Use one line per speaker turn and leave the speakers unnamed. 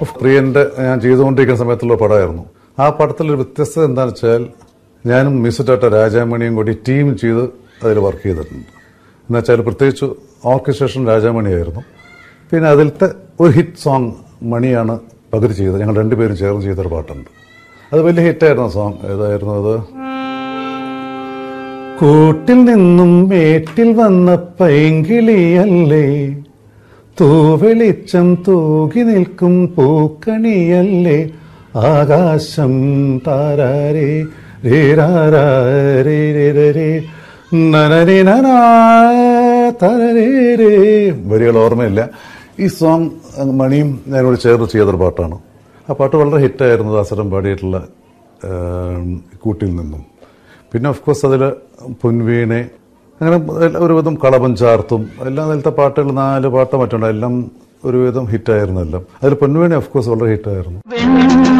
പ്രിയന്റെ ഞാൻ ചെയ്തുകൊണ്ടിരിക്കുന്ന സമയത്തുള്ള പടമായിരുന്നു ആ പടത്തിലൊരു വ്യത്യസ്തത എന്താണെന്ന് വെച്ചാൽ ഞാനും മിസുറ്റാട്ട രാജാമണിയും കൂടി ടീം ചെയ്ത് അതിൽ വർക്ക് ചെയ്തിട്ടുണ്ട് എന്നുവെച്ചാൽ പ്രത്യേകിച്ച് ഓർക്കസ്ട്രേഷൻ രാജാമണിയായിരുന്നു പിന്നെ അതിലത്തെ ഒരു ഹിറ്റ് സോങ് മണിയാണ് പകുതി ചെയ്തത് ഞങ്ങൾ രണ്ടുപേരും ചേർന്ന് ചെയ്തൊരു പാട്ടുണ്ട് അത് വലിയ ഹിറ്റായിരുന്നു സോങ് ഏതായിരുന്നു അത് കൂട്ടിൽ നിന്നും മേട്ടിൽ വന്ന പൈങ്കിളിയല്ലേ തൂവെളിച്ചം തൂകി നിൽക്കും പൂക്കണിയല്ലേ ആകാശം താരാരേ രേ രാരാ രേ രേ രേ രേ നനരേ നനാ തരരേ രേ വരികൾ ഓർമ്മയില്ല ഈ സോങ് മണിയും ഞാനോട് ചേർന്ന് ചെയ്തൊരു പാട്ടാണ് ആ പാട്ട് വളരെ ഹിറ്റായിരുന്നു ദാസരം പാടിയിട്ടുള്ള ഏം, കൂട്ടിൽ നിന്നും പിന്നെ ഓഫ് കോഴ്സ് അതിൽ പൊൻവീണെ അങ്ങനെ ഒരുവിധം കളപം ചാർത്തും എല്ലാം അതിലത്തെ പാട്ടുകൾ നാല് പാട്ടോ മറ്റുണ്ട് എല്ലാം ഒരുവിധം ഹിറ്റായിരുന്നു എല്ലാം അതിൽ പൊൻവീണെ ഓഫ് കോഴ്സ് വളരെ ഹിറ്റായിരുന്നു
വെണ്ണ